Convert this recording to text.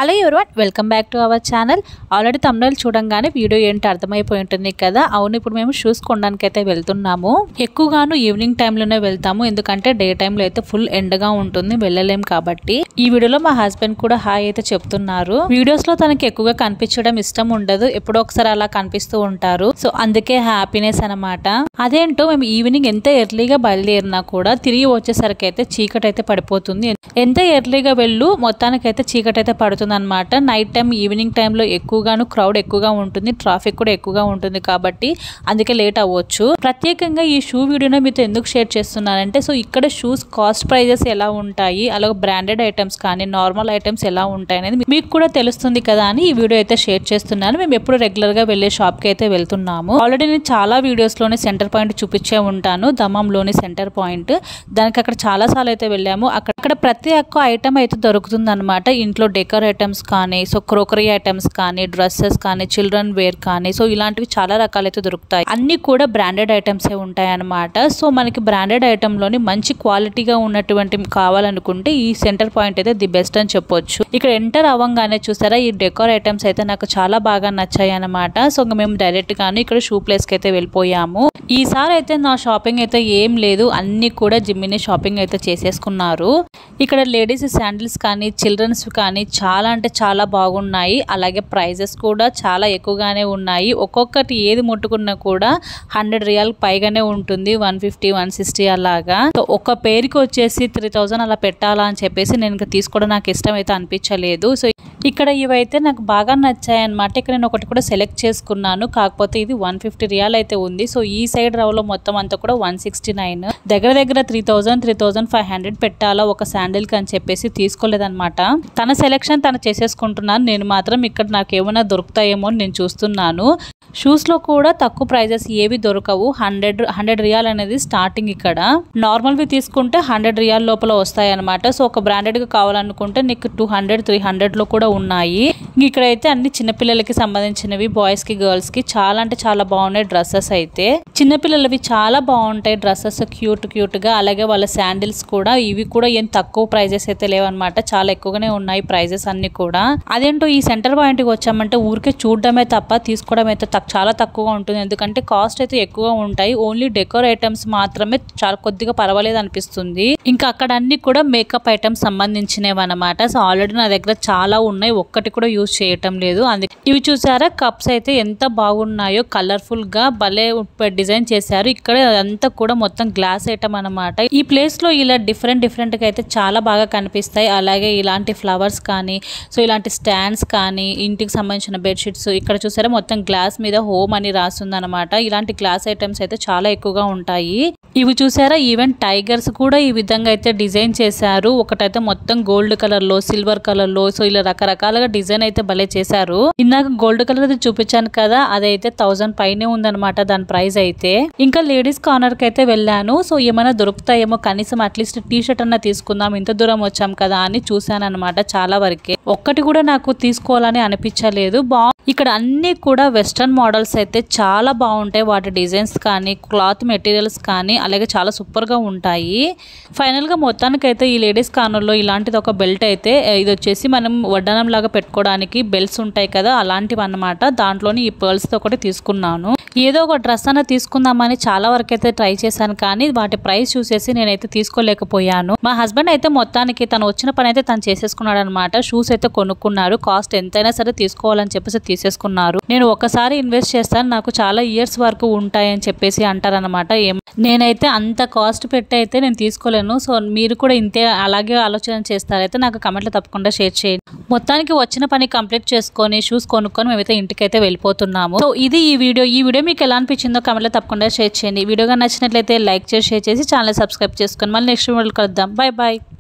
hello everyone welcome back to our channel already Tamil చూడంగానే video ఏంటి అర్థమైపోయి ఉంటుంది కదా అవును ఇప్పుడు మేము షూస్ కొనడానికి అయితే వెళ్తున్నాము ఎక్కువగాను ఈవినింగ్ టైంలోనే వెళ్తాము ఎందుకంటే డే టైంలో అయితే ఫుల్ ఎండగా ఉంటుంది వెళ్ళలేం కాబట్టి ఈ వీడియోలో మా హస్బెండ్ కూడా హాయ్ అయితే చెప్తున్నారు వీడియోస్ లో తనకి ఎక్కువగా కనిపించడం ఇష్టం ఉండదు ఎప్పుడో ఒకసారి అలా కనిపిస్తూ ఉంటారు సో అందుకే హ్యాపీనెస్ అనమాట అదేంటో మేము ఈవినింగ్ ఎంత ఎర్లీగా బయలుదేరినా కూడా తిరిగి వచ్చేసరికి అయితే చీకటి అయితే పడిపోతుంది ఎంత ఎర్లీగా వెళ్ళు మొత్తానికైతే చీకటి అయితే పడుతుంది అనమాట నైట్ టైం ఈవినింగ్ టైంలో ఎక్కువగాను క్రౌడ్ ఎక్కువగా ఉంటుంది ట్రాఫిక్ కూడా ఎక్కువగా ఉంటుంది కాబట్టి అందుకే లేట్ అవ్వచ్చు ప్రత్యేకంగా ఈ షూ వీడియోని మీతో ఎందుకు షేర్ చేస్తున్నానంటే సో ఇక్కడ షూస్ కాస్ట్ ప్రైజెస్ ఎలా ఉంటాయి అలాగే బ్రాండెడ్ ఐటమ్స్ కానీ నార్మల్ ఐటమ్స్ ఎలా ఉంటాయి అనేది మీకు కూడా తెలుస్తుంది కదా అని ఈ వీడియో అయితే షేర్ చేస్తున్నాను మేము ఎప్పుడు రెగ్యులర్ గా వెళ్ళే షాప్ కి అయితే వెళ్తున్నాము ఆల్రెడీ నేను చాలా వీడియోస్ లోనే సెంటర్ పాయింట్ చూపించే ఉంటాను దమ్మంలోని సెంటర్ పాయింట్ దానికి అక్కడ చాలా సార్లు అయితే వెళ్ళాము అక్కడ అక్కడ ప్రతి ఒక్క ఐటమ్ అయితే దొరుకుతుంది అనమాట ఇంట్లో డెకర్ ఐటమ్స్ కానీ సో క్రోకరీ ఐటమ్స్ కానీ డ్రెస్సెస్ కానీ చిల్డ్రన్ వేర్ కానీ సో ఇలాంటివి చాలా రకాలైతే దొరుకుతాయి అన్ని కూడా బ్రాండెడ్ ఐటమ్స్ ఏ ఉంటాయి అనమాట సో మనకి బ్రాండెడ్ ఐటమ్ లోని మంచి క్వాలిటీగా ఉన్నటువంటి కావాలనుకుంటే ఈ సెంటర్ పాయింట్ అయితే ది బెస్ట్ అని చెప్పొచ్చు ఇక్కడ ఎంటర్ అవ్వగానే చూసారా ఈ డెకోర్ ఐటమ్స్ అయితే నాకు చాలా బాగా నచ్చాయి అనమాట సో ఇంకా మేము డైరెక్ట్ గాను ఇక్కడ షూ ప్లేస్ కి అయితే వెళ్ళిపోయాము ఈసారి అయితే నా షాపింగ్ అయితే ఏం లేదు అన్ని కూడా జిమ్మిని షాపింగ్ అయితే చేసేసుకున్నారు ఇక్కడ లేడీస్ శాండిల్స్ కానీ చిల్డ్రన్స్ కానీ చాలా అంటే చాలా బాగున్నాయి అలాగే ప్రైజెస్ కూడా చాలా ఎక్కువగానే ఉన్నాయి ఒక్కొక్కటి ఏది ముట్టుకున్నా కూడా హండ్రెడ్ రియాల్ పైగానే ఉంటుంది వన్ ఫిఫ్టీ వన్ సిక్స్టీ అలాగా సో ఒక పేరుకి వచ్చేసి త్రీ థౌజండ్ అలా పెట్టాలా అని చెప్పేసి నేను ఇంకా తీసుకోవడం నాకు ఇష్టం అయితే అనిపించలేదు సో ఇక్కడ ఇవైతే నాకు బాగా నచ్చాయి అనమాట ఇక్కడ నేను ఒకటి కూడా సెలెక్ట్ చేసుకున్నాను కాకపోతే ఇది వన్ ఫిఫ్టీ రియాల్ అయితే ఉంది సో ఈ సైడ్ రవ్లో మొత్తం అంతా కూడా వన్ సిక్స్టీ నైన్ దగ్గర దగ్గర three thousand three thousand five hundred పెట్టాలా ఒక శాండిల్ కి అని చెప్పేసి తీసుకోలేదన్నమాట తన సెలెక్షన్ తను చేసేసుకుంటున్నాను నేను మాత్రం ఇక్కడ నాకు ఏమైనా దొరుకుతాయేమో అని నేను చూస్తున్నాను షూస్ లో కూడా తక్కువ ప్రైజెస్ ఏవి దొరకవు హండ్రెడ్ హండ్రెడ్ రియాల్ అనేది స్టార్టింగ్ ఇక్కడ నార్మల్ వి తీసుకుంటే హండ్రెడ్ రియాల్ లోపల వస్తాయి అనమాట సో ఒక బ్రాండెడ్ గా కావాలనుకుంటే నీకు టూ హండ్రెడ్ త్రీ హండ్రెడ్ లో కూడా ఉన్నాయి ఇక్కడైతే అన్ని చిన్నపిల్లలకి సంబంధించినవి బాయ్స్ కి గర్ల్స్ కి చాలా అంటే చాలా బాగున్నాయి డ్రెస్సెస్ అయితే చిన్నపిల్లలవి చాలా బాగుంటాయి డ్రెస్సెస్ క్యూట్ క్యూట్ గా అలాగే వాళ్ళ శాండిల్స్ కూడా ఇవి కూడా ఏం తక్కువ ప్రైజెస్ అయితే లేవన్నమాట చాలా ఎక్కువగానే ఉన్నాయి ప్రైజెస్ అన్ని కూడా అదేంటో ఈ సెంటర్ పాయింట్ కి వచ్చామంటే ఊరికే చూడడమే తప్ప తీసుకోవడం అయితే తక్- చాలా తక్కువగా ఉంటుంది ఎందుకంటే కాస్ట్ అయితే ఎక్కువగా ఉంటాయి ఓన్లీ డెకోర్ ఐటమ్స్ మాత్రమే చాలా కొద్దిగా పర్వాలేదు అనిపిస్తుంది ఇంకా అక్కడ అన్ని కూడా మేకప్ ఐటమ్స్ సంబంధించినవి అనమాట సో ఆల్రెడీ నా దగ్గర చాలా ఉన్నాయి ఒక్కటి కూడా యూజ్ చేయటం లేదు అందుకే ఇవి చూసారా కప్స్ అయితే ఎంత బాగున్నాయో కలర్ఫుల్ గా భలే డిజైన్ చేశారు ఇక్కడ అంతా కూడా మొత్తం గ్లాస్ ఐటమ్ అనమాట ఈ ప్లేస్ లో ఇలా డిఫరెంట్ డిఫరెంట్ గా అయితే చాలా బాగా కనిపిస్తాయి అలాగే ఇలాంటి ఫ్లవర్స్ కానీ సో ఇలాంటి స్టాండ్స్ కానీ ఇంటికి సంబంధించిన బెడ్షీట్స్ ఇక్కడ చూసారా మొత్తం గ్లాస్ మీద హోమ్ అని రాస్తుంది అనమాట ఇలాంటి గ్లాస్ ఐటమ్స్ అయితే చాలా ఎక్కువగా ఉంటాయి ఇవి చూసారా ఈవెన్ టైగర్స్ కూడా ఈ విధంగా అయితే డిజైన్ చేశారు ఒకటైతే మొత్తం గోల్డ్ కలర్ లో సిల్వర్ కలర్ లో సో ఇలా రకరకాలుగా డిజైన్ అయితే భలే చేశారు ఇందాక గోల్డ్ కలర్ అది చూపించాను కదా అదైతే థౌసండ్ పైనే ఉందన్నమాట దాని ప్రైస్ అయితే ఇంకా లేడీస్ కార్నర్ కి అయితే వెళ్ళాను సో ఏమైనా దొరుకుతాయేమో కనీసం అట్లీస్ట్ టీ షర్ట్ అన్న తీసుకుందాం ఇంత దూరం వచ్చాం కదా అని చూసాను అనమాట చాలా వరకే ఒక్కటి కూడా నాకు తీసుకోవాలని అనిపించలేదు బా ఇక్కడ అన్ని కూడా వెస్ట్రన్ మోడల్స్ అయితే చాలా బాగుంటాయి వాటి డిజైన్స్ కానీ క్లాత్ మెటీరియల్స్ కానీ అలాగే చాలా సూపర్ గా ఉంటాయి ఫైనల్ గా మొత్తానికైతే ఈ లేడీస్ కార్నర్ లో ఇలాంటిది ఒక బెల్ట్ అయితే ఏ, ఇది వచ్చేసి మనం వడ్డానం లాగా పెట్టుకోవడానికి బెల్ట్స్ ఉంటాయి కదా అలాంటివి అన్నమాట దాంట్లోని ఈ పర్ల్స్ తో ఒకటి తీసుకున్నాను ఏదో ఒక డ్రెస్ అన్న తీసుకుందామని చాలా వరకు అయితే ట్రై చేశాను కానీ వాటి ప్రైస్ చూసేసి నేనైతే తీసుకోలేకపోయాను మా హస్బెండ్ అయితే మొత్తానికి తను వచ్చిన పని అయితే తను చేసేసుకున్నాడు అనమాట షూస్ అయితే కొనుక్కున్నారు కాస్ట్ ఎంతైనా సరే తీసుకోవాలని చెప్పేసి తీసేసుకున్నారు నేను ఒకసారి ఇన్వెస్ట్ చేస్తాను నాకు చాలా ఇయర్స్ వరకు ఉంటాయని చెప్పేసి అంటారనమాట ఏం నేనైతే అంత కాస్ట్ పెట్టి అయితే నేను తీసుకోలేను సో మీరు కూడా ఇంతే అలాగే ఆలోచన చేస్తారైతే నాకు కమెంట్లో తప్పకుండా షేర్ చేయండి మొత్తానికి వచ్చిన పని కంప్లీట్ చేసుకొని షూస్ కొనుక్కొని మేమైతే ఇంటికైతే వెళ్ళిపోతున్నాము సో ఇది ఈ వీడియో ఈ వీడియో మీకు ఎలా అనిపించిందో కమెంట్లో తప్పకుండా షేర్ చేయండి వీడియోగా నచ్చినట్లయితే లైక్ చేసి షేర్ చేసి ఛానల్ సబ్స్క్రైబ్ చేసుకొని మళ్ళీ నెక్స్ట్ వీడియోలో కలుద్దాం బాయ్ బాయ్